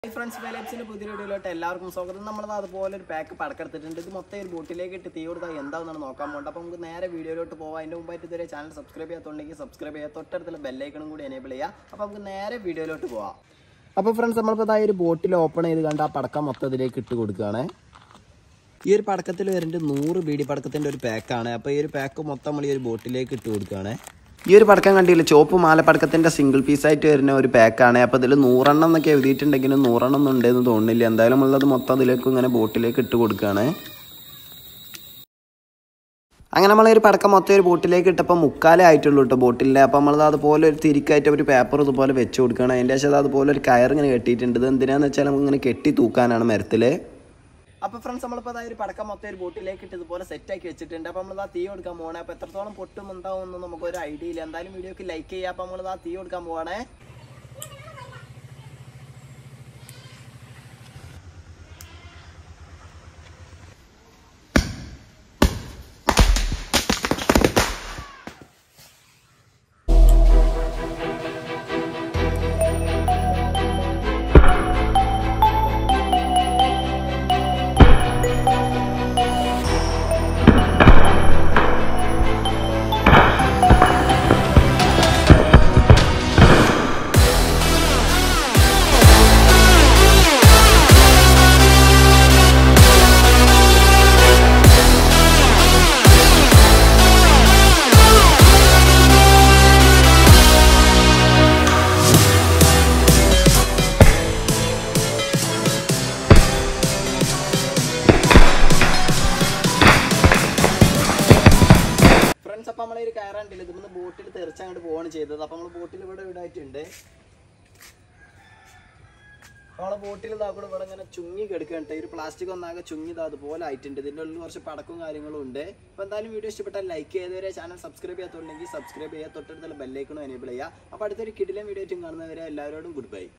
friends ഫെലപ്സിന്റെ പുതിയ വീഡിയോയിലോട്ട് എല്ലാവർക്കും സ്വാഗതം നമ്മൾ അതുപോലെ ഒരു പാക്ക് പടക്കെടുത്തിട്ടുണ്ട് ഇത് മൊത്തം ഒരു ബോട്ടിലേക്ക് ഇട്ട് തീ കൊടുത്താൽ എന്താണെന്നാണ് നോക്കാൻ പോകുന്നത് അപ്പോൾ നമുക്ക് നേരെ വീഡിയോയിലോട്ട് പോകാം അതിൻ്റെ മുമ്പായിട്ട് ഇതുവരെ ചാനൽ സബ്സ്ക്രൈബ് ചെയ്യാത്തുണ്ടെങ്കിൽ സബ്സ്ക്രൈബ് ചെയ്യുക തൊട്ടടുത്തുള്ള ബെല്ലൈക്കണും കൂടി എനേബിൾ ചെയ്യുക അപ്പോൾ നമുക്ക് നേരെ വീഡിയോയിലോട്ട് പോകാം അപ്പോൾ ഫ്രണ്ട്സ് നമ്മളിപ്പോൾ ഇതാ ഒരു ബോട്ടിൽ ഓപ്പൺ ചെയ്ത് കണ്ട് ആ പടക്കം മൊത്തം ഇതിലേക്ക് ഇട്ട് കൊടുക്കുകയാണ് ഈ ഒരു പടക്കത്തിൽ വരുന്നത് നൂറ് ബീഡി പടക്കത്തിൻ്റെ ഒരു പാക്കാണ് അപ്പോൾ ഈ ഒരു പാക്ക് മൊത്തം നമ്മൾ ഈ ഒരു ബോട്ടിലേക്ക് ഇട്ട് കൊടുക്കുകയാണ് ഈ ഒരു പടക്കം കണ്ടില്ല ചോപ്പ് മാലപ്പടക്കത്തിന്റെ സിംഗിൾ പീസ് ആയിട്ട് വരുന്ന ഒരു പാക്കാണ് അപ്പോൾ ഇതിൽ നൂറെണ്ണം എന്നൊക്കെ എഴുതിയിട്ടുണ്ടെങ്കിലും നൂറെണ്ണം ഒന്നും ഉണ്ടെന്ന് തോന്നുന്നില്ല എന്തായാലും ഉള്ളത് മൊത്തം അതിലേക്ക് ഇങ്ങനെ ബോട്ടിലേക്ക് ഇട്ട് കൊടുക്കുകയാണ് അങ്ങനെ നമ്മൾ ഒരു പടക്കം മൊത്തം ഒരു ബോട്ടിലേക്ക് ഇട്ടപ്പോൾ മുക്കാലേ ആയിട്ടുള്ളൂ കേട്ടോ ബോട്ടിലിൻ്റെ അപ്പോൾ നമ്മളത് അതുപോലെ ഒരു തിരിക്കായിട്ട് ഒരു പേപ്പർ ഇതുപോലെ വെച്ച് കൊടുക്കണം അതിൻ്റെ ശേഷം അത് അതുപോലെ ഒരു കയർ ഇങ്ങനെ കെട്ടിയിട്ടുണ്ട് ഇത് എന്തിനാന്ന് വെച്ചാൽ നമുക്ക് ഇങ്ങനെ കെട്ടി തൂക്കാനാണ് മരത്തിൽ അപ്പോൾ ഫ്രണ്ട്സ് നമ്മളിപ്പോൾ അതായത് ഒരു പടക്കം മൊത്തം ഒരു ബോട്ടിലേക്ക് ഇട്ട് ഇതുപോലെ സെറ്റ് ആക്കി വെച്ചിട്ടുണ്ട് അപ്പോൾ നമ്മൾ ആ തീ കൊടുക്കാൻ പോകണേ അപ്പോൾ എത്രത്തോളം പൊട്ടും എന്താവും എന്ന് നമുക്ക് ഒരു ഐഡിയ ഇല്ല എന്തായാലും വീഡിയോക്ക് ലൈക്ക് ചെയ്യുക അപ്പോൾ നമ്മൾ ആ തീ കൊടുക്കാൻ പോകണേ ഫ്രണ്ട്സ് അപ്പോൾ നമ്മളെ ഒരു കയറാണ്ടില്ല ഇതിന്ന് ബോട്ടിൽ തെറിച്ച് അങ്ങോട്ട് പോവാണ് ചെയ്തത് അപ്പോൾ നമ്മൾ ബോട്ടിൽ ഇവിടെ ഇടായിട്ടുണ്ട് നമ്മളെ ബോട്ടിൽ ഇതാ കൂടെ ഇവിടെ ഇങ്ങനെ ചുങ്ങി കിടക്കണ്ട ഈ ഒരു പ്ലാസ്റ്റിക് ഒന്നാകെ ചുങ്ങി ഇതാ അതുപോലെ ആയിട്ടുണ്ട് ഇതിൻ്റെ ഉള്ളിൽ കുറച്ച് പടക്കും കാര്യങ്ങളും ഉണ്ട് അപ്പോൾ എന്തായാലും വീഡിയോ ഇഷ്ടപ്പെട്ടാൽ ലൈക്ക് ചെയ്തവരെ ചാനൽ സബ്സ്ക്രൈബ് ചെയ്യാത്തുണ്ടെങ്കിൽ സബ്സ്ക്രൈബ് ചെയ്യുക തൊട്ടടുത്തുള്ള ബെല്ലൈക്കണും എനേബിൾ ചെയ്യുക അപ്പോൾ അടുത്തൊരു കിടിലൻ വീഡിയോ ആയിട്ടും കാണുന്നവരെ എല്ലാവരോടും ഗുഡ് ബൈ